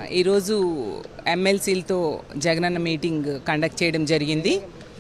ఈరోజు ఎమ్మెల్సీలతో Jagananna meeting conduct చేయడం జరిగింది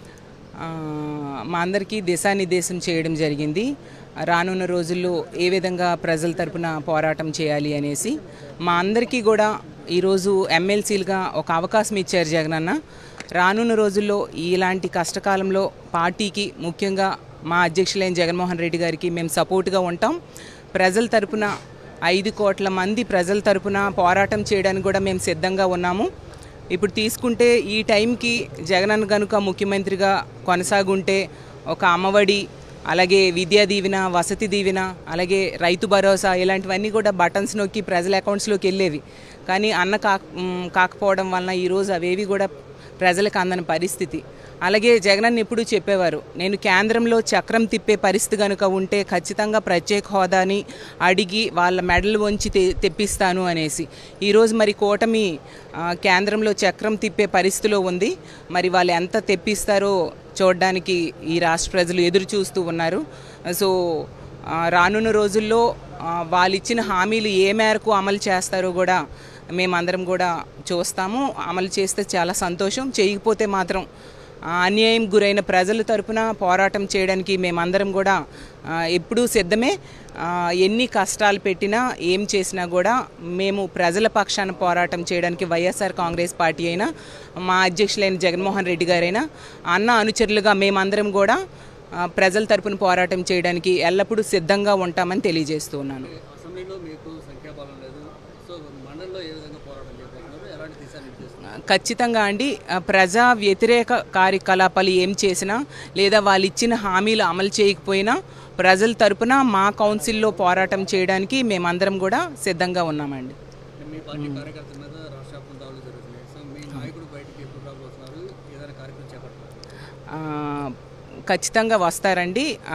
ఆ, మా అందరికీ దిశానిర్దేశం చేయడం జరిగింది రానున్న రోజుల్లో ఏ విధంగా ప్రజల తరపున పోరాటం చేయాలి అనేసి మా అందరికీ కూడా ఈరోజు ఎమ్మెల్సీలుగా ఒక అవకాశం ఇచ్చారు జగనన్న రానున్న రోజుల్లో ఇలాంటి కష్టకాలంలో పార్టీకి ముఖ్యంగా మా అధ్యక్షులైన జగన్మోహన్ రెడ్డి గారికి మేము సపోర్ట్గా ఉంటాం ప్రజల తరపున ఐదు కోట్ల మంది ప్రజల తరపున పోరాటం చేయడానికి కూడా మేము సిద్ధంగా ఉన్నాము ఇప్పుడు తీసుకుంటే ఈ టైంకి జగనన్న కనుక ముఖ్యమంత్రిగా కొనసాగుంటే ఒక అమ్మఒడి అలాగే విద్యా దీవెన వసతి దీవెన అలాగే రైతు భరోసా ఇలాంటివన్నీ కూడా బటన్స్ నొక్కి ప్రజల అకౌంట్స్లోకి వెళ్ళేవి కానీ అన్న కాక మ్, కాకపోవడం వలన ఈరోజు అవేవి కూడా ప్రజలకు అందని పరిస్థితి అలాగే జగనన్న ఎప్పుడూ చెప్పేవారు నేను కేంద్రంలో చక్రం తిప్పే పరిస్థితి కనుక ఉంటే ఖచ్చితంగా ప్రత్యేక హోదాని అడిగి వాళ్ళ మెడలు వంచి తె తెప్పిస్తాను అనేసి ఈరోజు మరి కూటమి ఆ, కేంద్రంలో చక్రం తిప్పే పరిస్థితిలో ఉంది మరి వాళ్ళు ఎంత తెప్పిస్తారో చూడడానికి ఈ రాష్ట్ర ప్రజలు ఎదురు చూస్తూ ఉన్నారు సో ఆ, రానున్న రోజుల్లో ఆ, వాళ్ళు ఇచ్చిన హామీలు ఏ మేరకు అమలు చేస్తారో కూడా మేమందరం కూడా చూస్తాము అమలు చేస్తే చాలా సంతోషం చేయకపోతే మాత్రం ఆ, అన్యాయం గురైన ప్రజల తరపున పోరాటం చేయడానికి మేమందరం కూడా ఆ, ఎప్పుడూ సిద్ధమే ఆ, ఎన్ని కష్టాలు పెట్టినా ఏం చేసినా కూడా మేము ప్రజల పక్షాన పోరాటం చేయడానికి వైఎస్ఆర్ కాంగ్రెస్ పార్టీ అయినా మా అధ్యక్షులైన జగన్మోహన్ రెడ్డి గారైనా అన్న అనుచరులుగా మేమందరం కూడా ఆ, ప్రజల తరపున పోరాటం చేయడానికి ఎల్లప్పుడూ సిద్ధంగా ఉంటామని తెలియజేస్తూ ఉన్నాను అసెంబ్లీలో మీకు సంఖ్యాబలం లేదు సో మండలిలో ఏ విధంగా పోరాటం చేయబోతున్నారు ఎలాంటి దిశానిర్దేశం ఖచ్చితంగా అండి ఆ, ప్రజా వ్యతిరేక కార్యకలాపాలు ఏం చేసినా లేదా వాళ్ళు ఇచ్చిన హామీలు అమలు చేయకపోయినా ప్రజల తరపున మా కౌన్సిల్లో పోరాటం చేయడానికి మేమందరం కూడా సిద్ధంగా ఉన్నామండి మీ పార్టీ కార్యకర్తల మీద రాష్ట్ర వ్యాప్తం దాడులు జరుగుతున్నాయి సో మీ నాయకుడు బయటికి ఎప్పుడు రాబోతున్నారు ఏదైనా కార్యక్రమం చేపట్టారు ఆ, ఖచ్చితంగా వస్తారండి ఆ,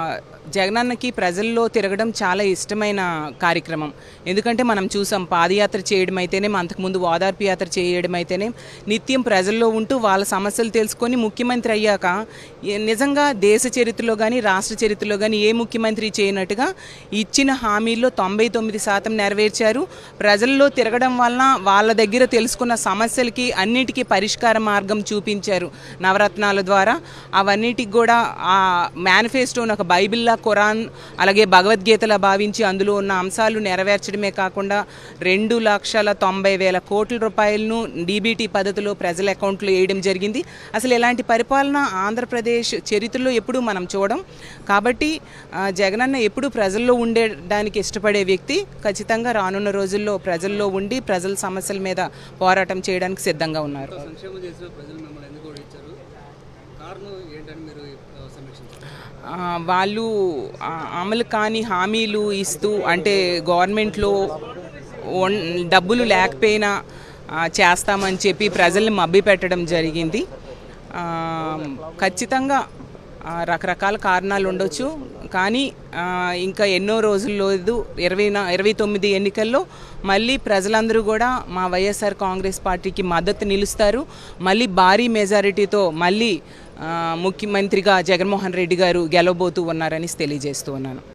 జగనన్నకి ప్రజల్లో తిరగడం చాలా ఇష్టమైన కార్యక్రమం ఎందుకంటే మనం చూసాం పాదయాత్ర చేయడం అయితేనే అంతకుముందు ఓదార్పు యాత్ర చేయడం అయితేనే నిత్యం ప్రజల్లో ఉంటూ వాళ్ళ సమస్యలు తెలుసుకొని ముఖ్యమంత్రి అయ్యాక ఏ- నిజంగా దేశ చరిత్రలో కానీ రాష్ట్ర చరిత్రలో కానీ ఏ ముఖ్యమంత్రి చేయనట్టుగా ఇచ్చిన హామీల్లో తొంభై తొమ్మిది శాతం నెరవేర్చారు ప్రజల్లో తిరగడం వలన వాళ్ళ దగ్గర తెలుసుకున్న సమస్యలకి అన్నిటికీ పరిష్కార మార్గం చూపించారు నవరత్నాల ద్వారా అవన్నిటికి కూడా ఆ మేనిఫెస్టోని ఒక బైబిల్లా ఖురాన్ అలాగే భగవద్గీతలా భావించి అందులో ఉన్న అంశాలు నెరవేర్చడమే కాకుండా రెండు లక్షల తొంభై వేల కోట్ల రూపాయలను డీబీటీ పద్ధతిలో ప్రజల అకౌంట్లో వేయడం జరిగింది అసలు ఇలాంటి పరిపాలన ఆంధ్రప్రదేశ్ చరిత్రలో ఎప్పుడూ మనం చూడం కాబట్టి ఆ, జగనన్న ఎప్పుడూ ప్రజల్లో ఉండడానికి ఇష్టపడే వ్యక్తి ఖచ్చితంగా రానున్న రోజుల్లో ప్రజల్లో ఉండి ప్రజల సమస్యల మీద పోరాటం చేయడానికి సిద్ధంగా ఉన్నారు ఇంత సంక్షేమం చేసిన ప్రజలు మిమ్మల్ని ఎందుకు ఓడించారు కారణం ఏంటని మీరు ఆ, సమీక్షించారు ఆ, వాళ్ళు ఆ, అమలు కాని హామీలు ఇస్తూ అంటే గవర్నమెంట్లో వన్- డబ్బులు లేకపోయినా ఆ, చేస్తామని చెప్పి ప్రజల్ని మభ్య పెట్టడం జరిగింది ఆ, ఖచ్చితంగా ఆ, రకరకాల కారణాలు ఉండొచ్చు కానీ ఆ, ఇంకా ఎన్నో రోజుల్లో ఇరవై నా ఇరవై తొమ్మిది ఎన్నికల్లో మళ్ళీ ప్రజలందరూ కూడా మా వైఎస్ఆర్ కాంగ్రెస్ పార్టీకి మద్దతు నిలుస్తారు మళ్ళీ భారీ మెజారిటీతో మళ్ళీ ఆ, ముఖ్యమంత్రిగా జగన్మోహన్ రెడ్డి గారు గెలవబోతూ ఉన్నారని తెలియజేస్తూ ఉన్నాను